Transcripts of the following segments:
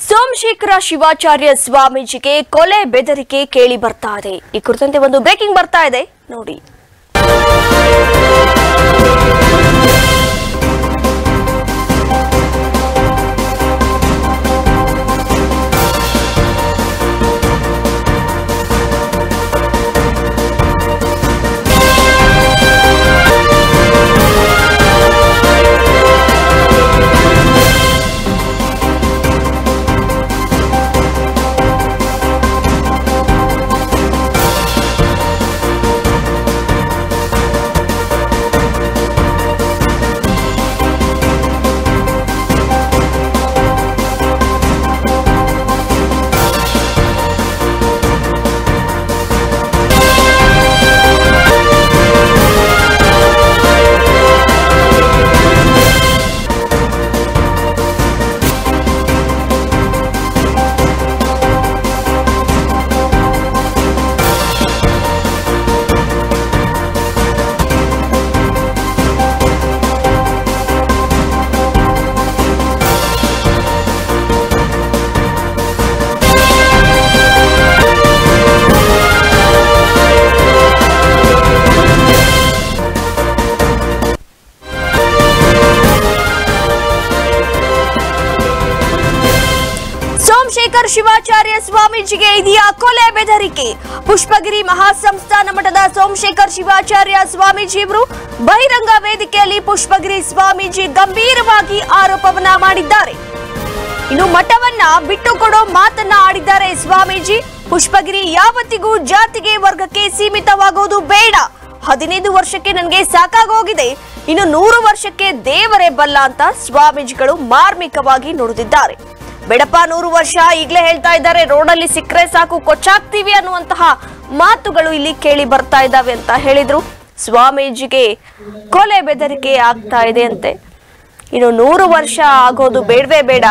ಸೋಮಶೇಖರ ಶಿವಾಚಾರ್ಯ ಸ್ವಾಮೀಜಿಗೆ ಕೊಲೆ ಬೆದರಿಕೆ ಕೇಳಿ ಬರ್ತಾ ಇದೆ ಈ ಕುರಿತಂತೆ ಒಂದು ಬ್ರೇಕಿಂಗ್ ಬರ್ತಾ ಇದೆ ನೋಡಿ ಸೋಮಶೇಖರ್ ಶಿವಾಚಾರ್ಯ ಸ್ವಾಮೀಜಿಗೆ ಇದೆಯಾ ಕೊಲೆ ಬೆದರಿಕೆ ಪುಷ್ಪಗಿರಿ ಮಹಾಸಂಸ್ಥಾನ ಮಠದ ಸೋಮಶೇಖರ್ ಶಿವಾಚಾರ್ಯ ಸ್ವಾಮೀಜಿ ಇವರು ಬಹಿರಂಗ ವೇದಿಕೆಯಲ್ಲಿ ಪುಷ್ಪಗಿರಿ ಸ್ವಾಮೀಜಿ ಗಂಭೀರವಾಗಿ ಆರೋಪವನ್ನ ಮಾಡಿದ್ದಾರೆ ಇನ್ನು ಮಠವನ್ನ ಬಿಟ್ಟುಕೊಡೋ ಮಾತನ್ನ ಆಡಿದ್ದಾರೆ ಸ್ವಾಮೀಜಿ ಪುಷ್ಪಗಿರಿ ಯಾವತ್ತಿಗೂ ಜಾತಿಗೆ ವರ್ಗಕ್ಕೆ ಸೀಮಿತವಾಗೋದು ಬೇಡ ಹದಿನೈದು ವರ್ಷಕ್ಕೆ ನನಗೆ ಸಾಕಾಗೋಗಿದೆ ಇನ್ನು ನೂರು ವರ್ಷಕ್ಕೆ ದೇವರೇ ಬಲ್ಲ ಅಂತ ಸ್ವಾಮೀಜಿಗಳು ಮಾರ್ಮಿಕವಾಗಿ ನುಡಿದಿದ್ದಾರೆ ಬೇಡಪ್ಪ ನೂರು ವರ್ಷ ಈಗಲೇ ಹೇಳ್ತಾ ಇದ್ದಾರೆ ರೋಡಲ್ಲಿ ಸಿಕ್ಕರೆ ಸಾಕು ಕೊಚ್ಚಾಗ್ತೀವಿ ಅನ್ನುವಂತಹ ಮಾತುಗಳು ಇಲ್ಲಿ ಕೇಳಿ ಬರ್ತಾ ಇದ್ದಾವೆ ಅಂತ ಹೇಳಿದ್ರು ಸ್ವಾಮೀಜಿಗೆ ಕೊಲೆ ಬೆದರಿಕೆ ಆಗ್ತಾ ಇದೆ ಅಂತೆ ಇನ್ನು ನೂರು ವರ್ಷ ಆಗೋದು ಬೇಡವೇ ಬೇಡ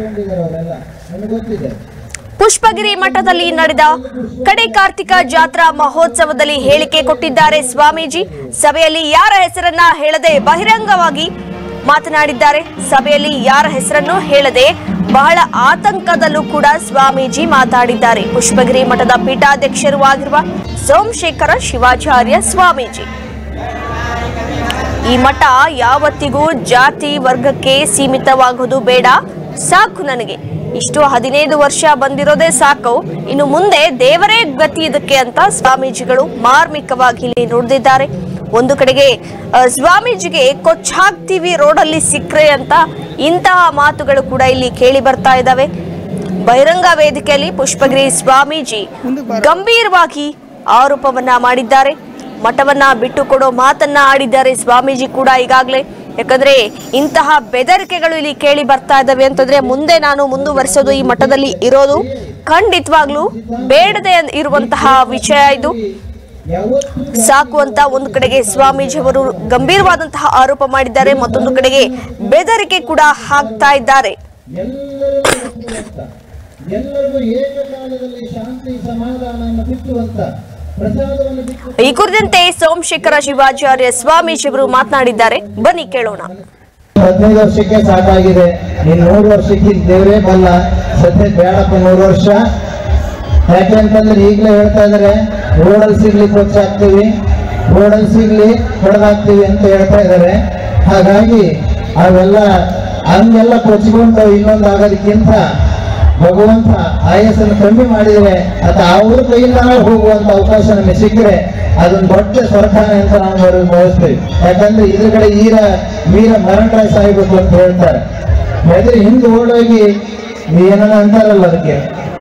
ಪುಷ್ಪಗಿರಿ ಮಠದಲ್ಲಿ ನಡೆದ ಕಡೆ ಕಾರ್ತಿಕ ಜಾತ್ರಾ ಮಹೋತ್ಸವದಲ್ಲಿ ಹೇಳಿಕೆ ಕೊಟ್ಟಿದ್ದಾರೆ ಸ್ವಾಮೀಜಿ ಸಭೆಯಲ್ಲಿ ಯಾರ ಹೆಸರನ್ನ ಹೇಳದೆ ಬಹಿರಂಗವಾಗಿ ಮಾತನಾಡಿದ್ದಾರೆ ಸಭೆಯಲ್ಲಿ ಯಾರ ಹೆಸರನ್ನು ಹೇಳದೆ ಬಹಳ ಆತಂಕದಲ್ಲೂ ಕೂಡ ಸ್ವಾಮೀಜಿ ಮಾತಾಡಿದ್ದಾರೆ ಪುಷ್ಪಗಿರಿ ಮಠದ ಪೀಠಾಧ್ಯಕ್ಷರು ಆಗಿರುವ ಸೋಮಶೇಖರ ಶಿವಾಚಾರ್ಯ ಸ್ವಾಮೀಜಿ ಈ ಮಠ ಯಾವತ್ತಿಗೂ ಜಾತಿ ವರ್ಗಕ್ಕೆ ಸೀಮಿತವಾಗೋದು ಬೇಡ ಸಾಕು ನನಗೆ ಇಷ್ಟು ಹದಿನೈದು ವರ್ಷ ಬಂದಿರೋದೇ ಸಾಕು ಇನ್ನು ಮುಂದೆ ದೇವರೇ ಗತಿ ಇದಕ್ಕೆ ಅಂತ ಸ್ವಾಮೀಜಿಗಳು ಮಾರ್ಮಿಕವಾಗಿ ಇಲ್ಲಿ ನುಡಿದಿದ್ದಾರೆ ಒಂದು ಕಡೆಗೆ ಆ, ಸ್ವಾಮೀಜಿಗೆ ಕೊಚ್ಚಾಗ್ತೀವಿ ರೋಡಲ್ಲಿ ಸಿಕ್ರೆ ಅಂತ ಇಂತಹ ಮಾತುಗಳು ಕೂಡ ಇಲ್ಲಿ ಕೇಳಿ ಬರ್ತಾ ಇದ್ದಾವೆ ಬಹಿರಂಗ ವೇದಿಕೆಯಲ್ಲಿ ಪುಷ್ಪಗಿರಿ ಸ್ವಾಮೀಜಿ ಗಂಭೀರವಾಗಿ ಆರೋಪವನ್ನ ಮಾಡಿದ್ದಾರೆ ಮಠವನ್ನ ಬಿಟ್ಟು ಕೊಡೋ ಮಾತನ್ನ ಆಡಿದ್ದಾರೆ ಸ್ವಾಮೀಜಿ ಕೂಡ ಈಗಾಗಲೇ ಯಾಕಂದ್ರೆ ಇಂತಹ ಬೆದರಿಕೆಗಳು ಇಲ್ಲಿ ಕೇಳಿ ಬರ್ತಾ ಇದ್ದಾವೆ ಅಂತಂದ್ರೆ ಮುಂದೆ ನಾನು ಮುಂದುವರಿಸೋದು ಈ ಮಠದಲ್ಲಿ ಇರೋದು ಖಂಡಿತವಾಗ್ಲೂ ಬೇಡದೆ ಇರುವಂತಹ ವಿಷಯ ಇದು ಸಾಕು ಅಂತ ಒಂದು ಕಡೆಗೆ ಸ್ವಾಮೀಜಿ ಅವರು ಗಂಭೀರವಾದಂತಹ ಆರೋಪ ಮಾಡಿದ್ದಾರೆ ಮತ್ತೊಂದು ಕಡೆಗೆ ಬೆದರಿಕೆ ಕೂಡ ಹಾಕ್ತಾ ಇದ್ದಾರೆ ಎಲ್ಲರಿಗೂ ಅಂತ ಎಲ್ಲರಿಗೂ ಏಕಕಾಲದಲ್ಲಿ ಶಾಂತಿ ಸಮಾಧಾನವನ್ನು ಬಿತ್ತುವಂತ ಪ್ರಸಾದವನ್ನು ಬಿತ್ತು ಈ ಕುರಿತಂತೆ ಸೋಮಶೇಖರ ಶಿವಾಚಾರ್ಯ ಸ್ವಾಮೀಜಿ ಅವರು ಮಾತನಾಡಿದ್ದಾರೆ ಬನ್ನಿ ಕೇಳೋಣ ಹದಿನೈದು ವರ್ಷಕ್ಕೆ ಸಾಕಾಗಿದೆ ಇನ್ ನೂರು ವರ್ಷಕ್ಕೆ ದೇವರೇ ಬಲ್ಲ ಸದ್ಯ ಬೇಡಪ್ಪ ನೂರು ವರ್ಷ ಯಾಕೆಂತಂದ್ರೆ ಈಗಲೇ ಹೇಳ್ತಾ ಇದಾರೆ ರೋಡಲ್ಲಿ ಸಿಗ್ಲಿ ಕೊಚ್ಚಾಕ್ತೀವಿ ರೋಡಲ್ಲಿ ಸಿಗ್ಲಿ ಹೊಡೆದಾಕ್ತೀವಿ ಅಂತ ಹೇಳ್ತಾ ಇದಾರೆ ಹಾಗಾಗಿ ಅವೆಲ್ಲ ಹಂಗೆಲ್ಲ ಕೊಚ್ಕೊಂಡು ಇನ್ನೊಂದು ಆಗೋದಕ್ಕಿಂತ ಭಗವಂತ ಆಯಸ್ಸನ್ನು ಕಮ್ಮಿ ಮಾಡಿದರೆ ಅದು ಅವ್ರ ಕೈಯಿಂದ ಹೋಗುವಂತ ಅವಕಾಶ ನಮಗೆ ಸಿಕ್ಕರೆ ಅದೊಂದು ದೊಡ್ಡ ಸ್ವರ್ಗಾನ ಅಂತ ನಾವು ಅವ್ರಿಗೆ ಭಾವಿಸ್ತೇವೆ ಯಾಕಂದ್ರೆ ಇದ್ರಗಡೆ ಈರ ವೀರ ಮರಣರಾಯ ಸಾಯ್ಬೇಕು ಅಂತ ಹೇಳ್ತಾರೆ ಯಾಕಂದ್ರೆ ಹಿಂದೆ ಓಡೋಗಿ ಏನನ್ನ ಅಂತಾರಲ್ಲ ಅದಕ್ಕೆ